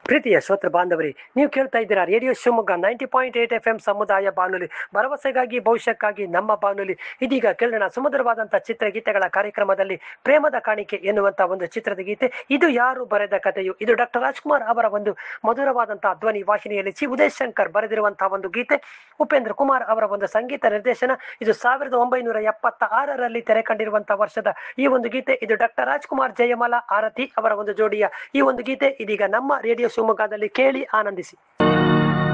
ಪ್ರೀತಿಯ ಶ್ರೋತೃ ಬಾಂಧವರಿ ನೀವು ಕೇಳ್ತಾ ಇದ್ದೀರಾ radio Shivamogga ninety point eight F M ಸಮುದಾಯ ಬಾನುಲಿ ಭರವಸೆಗಾಗಿ ಭವಿಷ್ಯಕ್ಕಾಗಿ ನಮ್ಮ ಬಾನುಲಿ ಇದೀಗ ಕೇಳೋಣ ಸುಮಧುರವಾದಂತಹ ಚಿತ್ರಗೀತೆಗಳ ಕಾರ್ಯಕ್ರಮದಲ್ಲಿ ಪ್ರೇಮದ ಕಾಣಿಕೆ ಎನ್ನುವಂತ ಒಂದು ಚಿತ್ರದ ಗೀತೆ ಇದು ಯಾರು ಬರೆದ ಕಥೆಯು ಇದು ಡಾಕ್ಟರ್ ರಾಜ್ಕುಮಾರ್ ಅವರ ಒಂದು ಮಧುರವಾದಂತಹ ಧ್ವನಿ ವಾಹಿನಿಯಲ್ಲಿ ಚಿ ಉದಯ್ ಶಂಕರ್ ಬರೆದಿರುವಂತಹ ಒಂದು ಗೀತೆ ಉಪೇಂದ್ರ ಕುಮಾರ್ ಅವರ ಒಂದು ಸಂಗೀತ ನಿರ್ದೇಶನ ಇದು ಸಾವಿರದ ಒಂಬೈನೂರ ಎಪ್ಪತ್ತ ಆರರಲ್ಲಿ ತೆರೆ ಕಂಡಿರುವಂತಹ ವರ್ಷದ ಈ ಒಂದು ಗೀತೆ ಇದು ಡಾಕ್ಟರ್ ರಾಜ್ಕುಮಾರ್ ಜಯಮಾಲ ಆರತಿ ಅವರ ಒಂದು ಜೋಡಿಯ ಈ ಒಂದು ಗೀತೆ ಇದೀಗ ನಮ್ಮ ರೇಡಿಯೋ ಶಿವಮೊಗ್ಗದಲ್ಲಿ ಕೇಳಿ ಆನಂದಿಸಿ